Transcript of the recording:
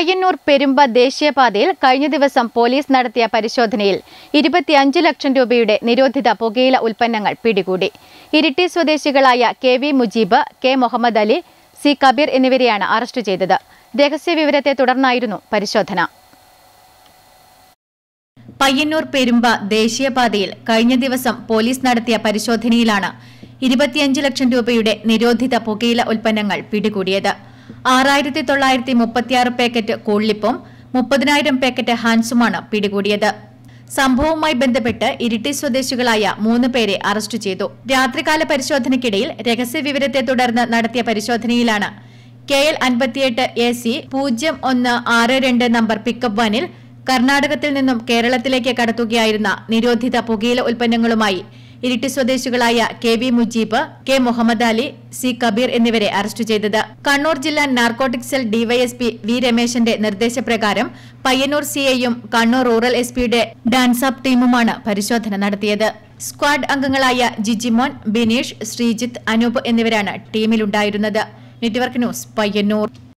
പയ്യന്നൂർ പെരുമ്പ ദേശീയപാതയിൽ കഴിഞ്ഞ ദിവസം പോലീസ് നടത്തിയ പരിശോധനയിൽ ഇരുപത്തിയഞ്ച് ലക്ഷം രൂപയുടെ നിരോധിത പുകയില ഉൽപ്പന്നങ്ങൾ പിടികൂടി ഇരിട്ടി സ്വദേശികളായ K V Mujeeb K Muhammad Ali C Kabeer എന്നിവരെയാണ് അറസ്റ്റ് ചെയ്തത് രഹസ്യവിവരത്തെ തുടർന്നായിരുന്നു പരിശോധന പയ്യന്നൂർ പെരുമ്പ ദേശീയപാതയിൽ കഴിഞ്ഞ ദിവസം പോലീസ് നടത്തിയ പരിശോധനയിലാണ് ഇരുപത്തിയഞ്ച് ലക്ഷം രൂപയുടെ നിരോധിത പുകയില ഉൽപ്പന്നങ്ങൾ പിടികൂടിയത് ആറായിരത്തി തൊള്ളായിരത്തി മുപ്പത്തിയാറ് പാക്കറ്റ് കോള്ളിപ്പും മുപ്പതിനായിരം പാക്കറ്റ് ഹാൻസുമാണ് പിടികൂടിയത് സംഭവവുമായി ബന്ധപ്പെട്ട് ഇരിട്ടി സ്വദേശികളായ മൂന്ന് പേരെ അറസ്റ്റ് ചെയ്തു രാത്രികാല പരിശോധനയ്ക്കിടയിൽ രഹസ്യവിവരത്തെ തുടർന്ന് നടത്തിയ പരിശോധനയിലാണ് കെ എൽ അൻപത്തിയെട്ട് എ സി പൂജ്യം ഒന്ന് ആറ് രണ്ട് നമ്പർ പിക്കപ്പ് വാനിൽ കർണാടകത്തിൽ നിന്നും കേരളത്തിലേക്ക് കടത്തുകയായിരുന്ന നിരോധിത പുകയില ഉൽപ്പന്നങ്ങളുമായി ഇരിട്ടി സ്വദേശികളായ K V Mujeeb K Muhammad Ali C Kabeer എന്നിവരെ അറസ്റ്റ് ചെയ്തത് കണ്ണൂർ ജില്ലാ നാർക്കോട്ടിക് സെൽ ഡിവൈഎസ്പി വി രമേശന്റെ നിർദ്ദേശപ്രകാരം പയ്യന്നൂർ സിഐയും കണ്ണൂർ റൂറൽ എസ് പിയുടെ ഡാൻസാപ്പ് ടീമുമാണ് പരിശോധന നടത്തിയത് സ്ക്വാഡ് അംഗങ്ങളായ ജിജിമോൻ ബിനീഷ് ശ്രീജിത്ത് അനൂപ് എന്നിവരാണ് ടീമിലുണ്ടായിരുന്നത് നെറ്റ്വർക്ക് ന്യൂസ് പയ്യന്നൂർ